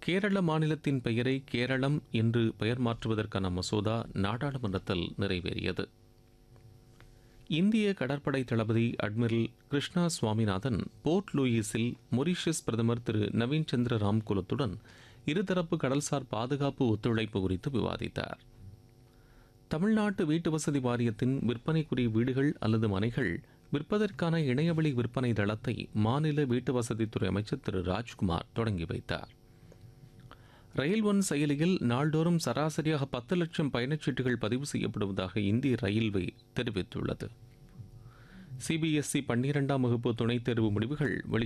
கேரள மாநிலத்தின் பெயரை கேரளம் என்று பெயர் மாற்றுவதற்கான மசோதா நாடாளுமன்றத்தில் நிறைவேறியது இந்திய கடற்படை தளபதி அட்மிரல் கிருஷ்ணா சுவாமிநாதன் போர்ட் லூயிஸில் மொரீஷியஸ் பிரதமர் திரு நவீன் சந்திர ராம்குலத்துடன் இருதரப்பு கடல்சார் பாதுகாப்பு ஒத்துழைப்பு குறித்து விவாதித்தார் தமிழ்நாட்டு வீட்டு வசதி வாரியத்தின் விற்பனைக்குரிய வீடுகள் அல்லது மனைகள் விற்பதற்கான இணையவழி விற்பனை தளத்தை மாநில வீட்டு வசதித்துறை அமைச்சர் திரு ராஜ்குமார் தொடங்கி வைத்தார் ரயில் ஒன் செயலியில் நாள்தோறும் சராசரியாக பத்து லட்சம் பயணச்சீட்டுகள் பதிவு செய்யப்படுவதாக இந்திய ரயில்வே தெரிவித்துள்ளது சிபிஎஸ்இ பன்னிரெண்டாம் வகுப்பு துணைத் தேர்வு முடிவுகள் வெளி